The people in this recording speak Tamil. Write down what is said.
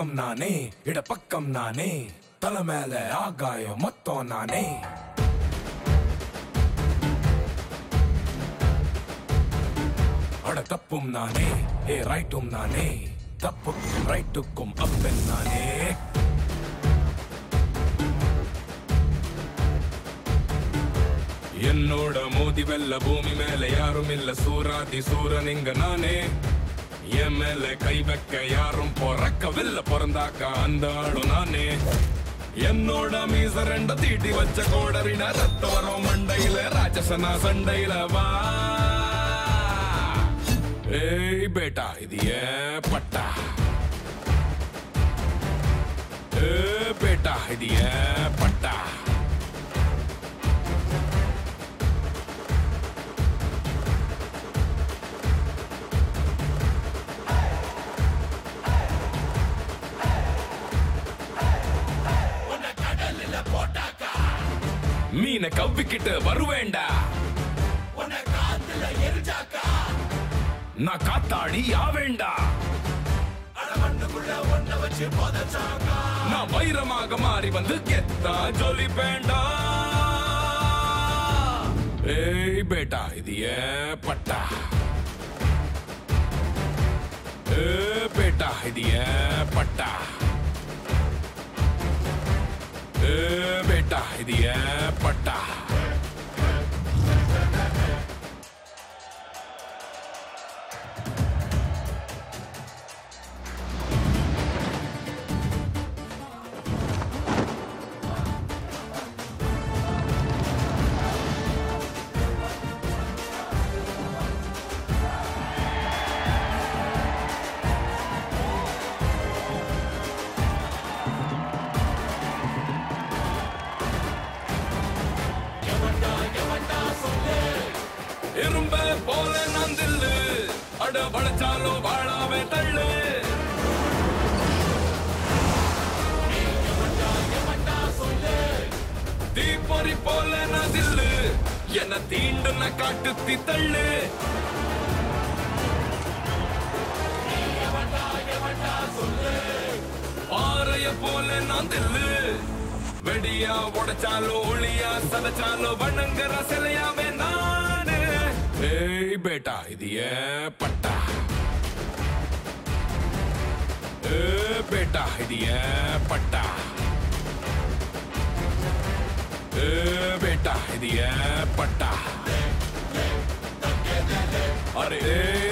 பக்கம் நானே இட பக்கம் நானே தலை மேல ஆகாயம் மொத்தம் நானே அட தப்பும் நானே ஏ ரைட்டும் நானே தப்புக்கும் ரைட்டுக்கும் அப்பன் நானே என்னோட மோதி வெல்ல பூமி மேல யாரும் இல்ல சூராதி சூரன் இங்க நானே என் மேல கை வைக்க யாரும் பொறக்கவில்ல பிறந்தாக்கா அந்த ஆளும் நானே என்னோட மீச ரெண்ட தீட்டி வச்ச கோடரின ரத்த வரும் மண்டையில ராட்சசனா சண்டையில வா ஏய் பேட்டா இது ஏன் பட்டா ஏ பேட்டா இது ஏன் பட்டா மீனை கவ்விக்கிட்டு வருவேண்டா நான் காத்தாடி ஆவேண்டா நான் வைரமாக மாறி வந்து கெத்தா ஜொலி வேண்டா ஏய் பேட்டா இது ஏன் பட்டா ஏ பேட்டா இது ஏன் பட்டா ஏ பேட்டா இது ஏன் பட்டா இரும்ப போல நான் தில்லு அட வளைச்சாலோ வாழாவே தள்ளு தீப்பொறி போல நான் தில்லு என்ன தீண்டு நான் காட்டுத்தி தள்ளு பாறைய போல நான் தில்லு வெடியா உடைச்சாலோ ஒளியா சதைச்சாலோ வணங்குற சிலையாவே நானு ஏய் பேட்டா இது ஏன் பட்டா ஏ பேட்டா இது ஏன் பட்டா ஏ பேட்டா இது ஏன் பட்டா அரே